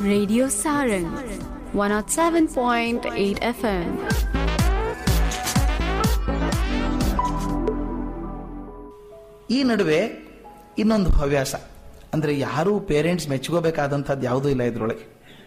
Radio Sarang 107.8 FM. ಈ ನಡುವೆ ಇನ್ನೊಂದು ಹವ್ಯಾಸ ಅಂದರೆ ಯಾರೂ ಪೇರೆಂಟ್ಸ್ ಮೆಚ್ಕೋಬೇಕಾದಂಥದ್ದು ಯಾವುದೂ ಇಲ್ಲ ಇದ್ರೊಳಗೆ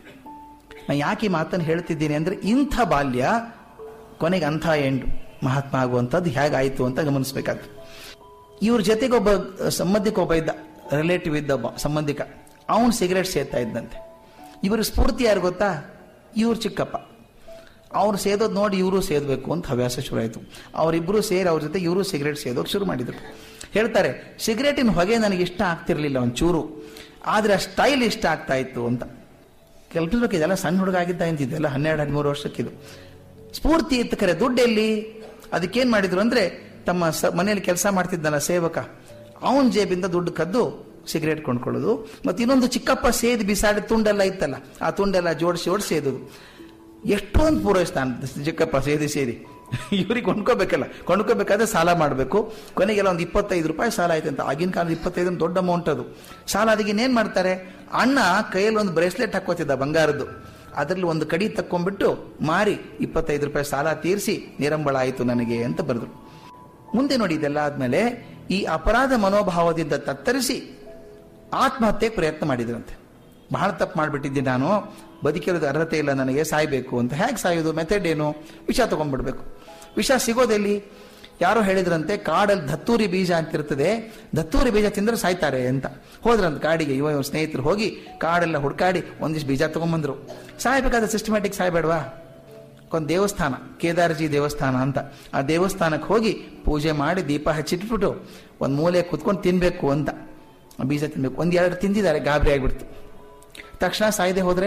ನಾನು ಯಾಕೆ ಈ ಮಾತನ್ನು ಹೇಳ್ತಿದ್ದೀನಿ ಅಂದರೆ ಇಂಥ ಬಾಲ್ಯ ಕೊನೆಗೆ ಅಂಥ ಎಂಡು ಮಹಾತ್ಮ ಆಗುವಂಥದ್ದು ಹೇಗಾಯಿತು ಅಂತ ಗಮನಿಸ್ಬೇಕಾಗ್ತದೆ ಇವ್ರ ಜೊತೆಗೆ ಒಬ್ಬ ಸಂಬಂಧಿಕ ಒಬ್ಬ ಇದ್ದ ರಿಲೇಟಿವ್ ಇದ್ದ ಒಬ್ಬ ಸಂಬಂಧಿಕ ಅವನು ಸಿಗರೇಟ್ ಸೇರ್ತಾ ಇದ್ದಂತೆ ಇವರು ಸ್ಫೂರ್ತಿ ಯಾರು ಗೊತ್ತಾ ಇವ್ರು ಚಿಕ್ಕಪ್ಪ ಅವ್ರು ಸೇದೋದು ನೋಡಿ ಇವರು ಸೇದಬೇಕು ಅಂತ ಹವ್ಯಾಸ ಶುರು ಆಯಿತು ಅವರಿಬ್ಬರು ಸೇರಿ ಅವ್ರ ಜೊತೆ ಇವರು ಸಿಗರೇಟ್ ಸೇದೋಕೆ ಶುರು ಮಾಡಿದರು ಹೇಳ್ತಾರೆ ಸಿಗರೇಟಿನ ಹೊಗೆ ನನಗೆ ಇಷ್ಟ ಆಗ್ತಿರ್ಲಿಲ್ಲ ಒಂಚೂರು ಆದರೆ ಆ ಸ್ಟೈಲ್ ಇಷ್ಟ ಆಗ್ತಾ ಇತ್ತು ಅಂತ ಕೆಲಸಕ್ಕೆ ಇದೆಲ್ಲ ಸಣ್ಣ ಹುಡುಗ ಆಗಿದ್ದ ಅಂತಿದ್ದೆಲ್ಲ ಹನ್ನೆರಡು ಹದಿಮೂರು ವರ್ಷಕ್ಕಿದು ಸ್ಫೂರ್ತಿ ಇತ್ತು ಕರೆ ದುಡ್ಡು ಎಲ್ಲಿ ಅದಕ್ಕೇನ್ ಮಾಡಿದ್ರು ಅಂದ್ರೆ ತಮ್ಮ ಸ ಮನೆಯಲ್ಲಿ ಕೆಲಸ ಮಾಡ್ತಿದ್ದಲ್ಲ ಸೇವಕ ಅವನ ಜೇಬಿಂದ ದುಡ್ಡು ಕದ್ದು ಸಿಗರೇಟ್ ಕೊಂಡ್ಕೊಳ್ಳೋದು ಮತ್ತೆ ಇನ್ನೊಂದು ಚಿಕ್ಕಪ್ಪ ಸೇದಿ ಬಿಸಾಡಿ ತುಂಡೆಲ್ಲ ಇತ್ತಲ್ಲ ಆ ತುಂಡೆಲ್ಲ ಜೋಡಿಸಿ ಜೋಡಿಸಿ ಸೇದೋದು ಎಷ್ಟೊಂದು ಪೂರೈಸ್ತಾನೆ ಚಿಕ್ಕಪ್ಪ ಸೇದಿ ಸೇದಿ ಇವ್ರಿಗೆ ಕೊಂಡ್ಕೋಬೇಕಲ್ಲ ಕೊಂಡ್ಕೋಬೇಕಾದ್ರೆ ಸಾಲ ಮಾಡಬೇಕು ಕೊನೆಗೆಲ್ಲ ಒಂದು ಇಪ್ಪತ್ತೈದು ರೂಪಾಯಿ ಸಾಲ ಆಯ್ತು ಅಂತ ಆಗಿನ ಕಾಲದ ಇಪ್ಪತ್ತೈದು ಒಂದು ದೊಡ್ಡ ಅಮೌಂಟ್ ಅದು ಸಾಲ ಅದಕ್ಕೆ ಇನ್ನೇನ್ ಮಾಡ್ತಾರೆ ಅಣ್ಣ ಕೈಯಲ್ಲಿ ಒಂದು ಬ್ರೇಸ್ಲೆಟ್ ಹಾಕೋತಿದ್ದ ಬಂಗಾರದ್ದು ಅದರಲ್ಲಿ ಒಂದು ಕಡಿ ತಕ್ಕೊಂಡ್ಬಿಟ್ಟು ಮಾರಿ ಇಪ್ಪತ್ತೈದು ರೂಪಾಯಿ ಸಾಲ ತೀರಿಸಿ ನಿರಂಬಳ ಆಯಿತು ನನಗೆ ಅಂತ ಬರೆದ್ರು ಮುಂದೆ ನೋಡಿ ಇದೆಲ್ಲ ಆದ್ಮೇಲೆ ಈ ಅಪರಾಧ ಮನೋಭಾವದಿಂದ ತತ್ತರಿಸಿ ಆತ್ಮಹತ್ಯೆಗೆ ಪ್ರಯತ್ನ ಮಾಡಿದ್ರಂತೆ ಬಹಳ ತಪ್ಪು ಮಾಡಿಬಿಟ್ಟಿದ್ದೀನಿ ನಾನು ಬದುಕಿರೋದು ಅರ್ಹತೆ ಇಲ್ಲ ನನಗೆ ಸಾಯ್ಬೇಕು ಅಂತ ಹೇಗೆ ಸಾಯೋದು ಮೆಥಡ್ ಏನು ವಿಷ ತಗೊಂಡ್ಬಿಡ್ಬೇಕು ವಿಷ ಸಿಗೋದೆಲ್ಲಿ ಯಾರೋ ಹೇಳಿದ್ರಂತೆ ಕಾಡಲ್ಲಿ ದತ್ತೂರಿ ಬೀಜ ಅಂತಿರ್ತದೆ ದತ್ತೂರಿ ಬೀಜ ತಿಂದ್ರೆ ಸಾಯ್ತಾರೆ ಅಂತ ಹೋದ್ರಂತ ಕಾಡಿಗೆ ಇವ ಇವ್ರ ಸ್ನೇಹಿತರು ಹೋಗಿ ಕಾಡೆಲ್ಲ ಹುಡ್ಕಾಡಿ ಒಂದಿಷ್ಟು ಬೀಜ ತಗೊಂಡ್ಬಂದ್ರು ಸಾಯ್ಬೇಕಾದ್ರೆ ಸಿಸ್ಟಮ್ಯಾಟಿಕ್ ಸಾಯ್ಬೇಡವಾ ಒಂದು ದೇವಸ್ಥಾನ ಕೇದಾರ್ಜಿ ದೇವಸ್ಥಾನ ಅಂತ ಆ ದೇವಸ್ಥಾನಕ್ಕೆ ಹೋಗಿ ಪೂಜೆ ಮಾಡಿ ದೀಪ ಹಚ್ಚಿಟ್ಬಿಟ್ಟು ಒಂದು ಮೂಲೆ ಕುತ್ಕೊಂಡು ತಿನ್ಬೇಕು ಅಂತ ಆ ಬೀಜ ತಿನ್ಬೇಕು ಒಂದ್ ಎರಡು ತಿಂದಿದ್ದಾರೆ ಗಾಬರಿ ಆಗ್ಬಿಡ್ತು ತಕ್ಷಣ ಸಾಯದೆ ಹೋದ್ರೆ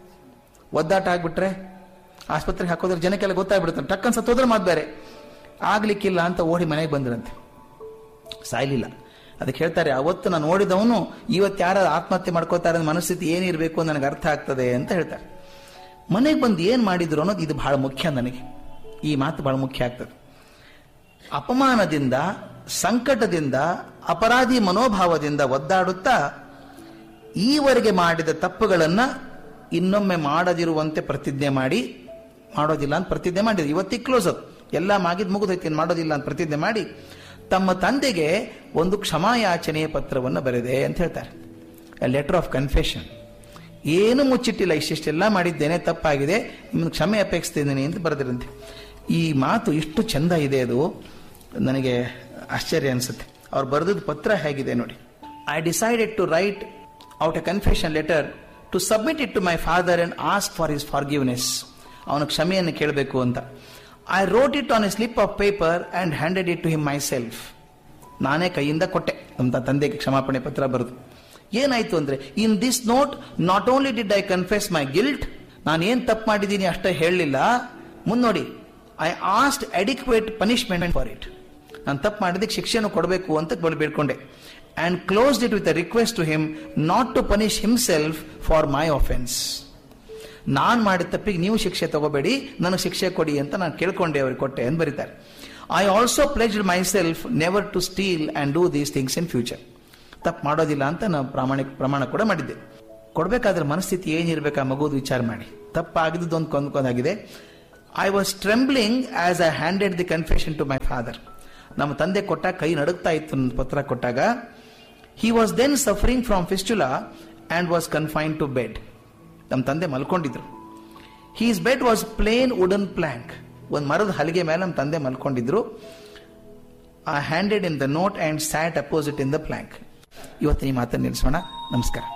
ಒದ್ದಾಟ ಆಗ್ಬಿಟ್ರೆ ಆಸ್ಪತ್ರೆಗೆ ಹಾಕೋದ್ರೆ ಜನಕ್ಕೆಲ್ಲ ಗೊತ್ತಾಗ್ಬಿಡುತ್ತೆ ಟಕ್ಕನ್ ಸತ್ತೋದ್ರೆ ಮಾತು ಬೇರೆ ಆಗ್ಲಿಕ್ಕಿಲ್ಲ ಅಂತ ಓಡಿ ಮನೆಗೆ ಬಂದ್ರಂತೆ ಸಾಯ್ಲಿಲ್ಲ ಅದಕ್ಕೆ ಹೇಳ್ತಾರೆ ಅವತ್ತು ನಾನು ನೋಡಿದವನು ಇವತ್ತು ಯಾರು ಆತ್ಮಹತ್ಯೆ ಮಾಡ್ಕೋತಾರೆ ಅನ್ನೋ ಮನಸ್ಥಿತಿ ಏನಿರಬೇಕು ಅಂತ ನನಗೆ ಅರ್ಥ ಆಗ್ತದೆ ಅಂತ ಹೇಳ್ತಾರೆ ಮನೆಗೆ ಬಂದು ಏನ್ ಮಾಡಿದ್ರು ಅನ್ನೋದು ಇದು ಬಹಳ ಮುಖ್ಯ ನನಗೆ ಈ ಮಾತು ಬಹಳ ಮುಖ್ಯ ಆಗ್ತದೆ ಅಪಮಾನದಿಂದ ಸಂಕಟದಿಂದ ಅಪರಾಧಿ ಮನೋಭಾವದಿಂದ ಒದ್ದಾಡುತ್ತಾ ಈವರೆಗೆ ಮಾಡಿದ ತಪ್ಪುಗಳನ್ನ ಇನ್ನೊಮ್ಮೆ ಮಾಡದಿರುವಂತೆ ಪ್ರತಿಜ್ಞೆ ಮಾಡಿ ಮಾಡೋದಿಲ್ಲ ಅಂತ ಪ್ರತಿಜ್ಞೆ ಮಾಡಿದ್ರು ಇವತ್ತಿಗೆ ಕ್ಲೋಸ್ ಅದು ಎಲ್ಲ ಮಾಗಿದ್ ಮುಗಿದೈತಿ ಇನ್ನು ಮಾಡೋದಿಲ್ಲ ಅಂತ ಪ್ರತಿಜ್ಞೆ ಮಾಡಿ ತಮ್ಮ ತಂದೆಗೆ ಒಂದು ಕ್ಷಮಾಯಾಚನೆಯ ಪತ್ರವನ್ನು ಬರೆದೆ ಅಂತ ಹೇಳ್ತಾರೆ ಲೆಟರ್ ಆಫ್ ಕನ್ಫೆಷನ್ ಏನು ಮುಚ್ಚಿಟ್ಟಿಲ್ಲ ಇಷ್ಟಿಷ್ಟೆಲ್ಲ ಮಾಡಿದ್ದೇನೆ ತಪ್ಪಾಗಿದೆ ನಿಮ್ಮನ್ನು ಕ್ಷಮೆ ಅಪೇಕ್ಷಿಸ್ತಿದ್ದೀನಿ ಅಂತ ಬರೆದಿರಂತೆ ಈ ಮಾತು ಇಷ್ಟು ಚಂದ ಇದೆ ಅದು ನನಗೆ ಆಶ್ಚರ್ಯ ಅನಿಸುತ್ತೆ ಅವ್ರು ಬರೆದದ ಪತ್ರ ಹೇಗಿದೆ ನೋಡಿ I decided to write out a confession letter to submit it to my father and ask for his forgiveness ಅವನ ಕ್ಷಮೆಯನ್ನು ಕೇಳಬೇಕು ಅಂತ I wrote it on a slip of paper and handed it to him myself ನಾನೇ ಕೈಯಿಂದ ಕೊಟ್ಟೆ ನಮ್ಮ ತಂದೆಗೆ ಕ್ಷಮಾಪಣೆ ಪತ್ರ ಬರೆದು ಏನಾಯ್ತು ಅಂದ್ರೆ in this note not only did I confess my guilt ನಾನು ಏನ್ ತಪ್ಪು ಮಾಡಿದ್ದೀನಿ ಅಷ್ಟೇ ಹೇಳಲಿಲ್ಲ ಮುನ್ನೋಡಿ I asked adequate punishment for it ನಾನು ತಪ್ಪು ಮಾಡಿದಕ್ಕೆ ಶಿಕ್ಷೆಯನ್ನು ಕೊಡಬೇಕು ಅಂತ ಬಳಿ ಬೇಡ್ಕೊಂಡೆ and closed it with request to him not to punish himself for my offence ನಾನ್ ಮಾಡಿದ ತಪ್ಪಿಗೆ ನೀವು ಶಿಕ್ಷೆ ತಗೋಬೇಡಿ ನನಗೆ ಶಿಕ್ಷೆ ಕೊಡಿ ಅಂತ ನಾನು ಕೇಳ್ಕೊಂಡೆ ಅವ್ರಿಗೆ ಕೊಟ್ಟೆ ಅಂತ ಬರೀತಾರೆ I also pledged myself never to steal and do these things in future ತಪ್ಪು ಮಾಡೋದಿಲ್ಲ ಅಂತ ನಾವು ಪ್ರಾಮಾಣಿಕ ಪ್ರಮಾಣ ಕೂಡ ಮಾಡಿದ್ದೆ ಕೊಡಬೇಕಾದ್ರೆ ಮನಸ್ಥಿತಿ ಏನಿರ್ಬೇಕು ಆ ಮಗುದು ವಿಚಾರ ಮಾಡಿ ತಪ್ಪಾಗಿದ್ದು ಒಂದು ಕೊಂದ್ಕೊಂಡಾಗಿದೆ I was trembling as I handed the confession to my father ನಮ್ಮ ತಂದೆ ಕೊಟ್ಟಾಗ ಕೈ ನಡುಗ್ತಾ ಇತ್ತು ನನ್ನ ಪತ್ರ ಕೊಟ್ಟಾಗ he was then suffering from fistula and was confined to bed ನಮ್ಮ ತಂದೆ ಮಲ್ಕೊಂಡಿದ್ರು his bed was plain wooden plank ಒಂದು ಮರದ ಹಲಿಗೆ ಮೇಲೆ ನಮ್ಮ ತಂದೆ ಮಲ್ಕೊಂಡಿದ್ರು I handed in the note and sat opposite in the plank ಇವತ್ತು ಈ ಮಾತನ್ನು ನಿಲ್ಲಿಸೋಣ ನಮಸ್ಕಾರ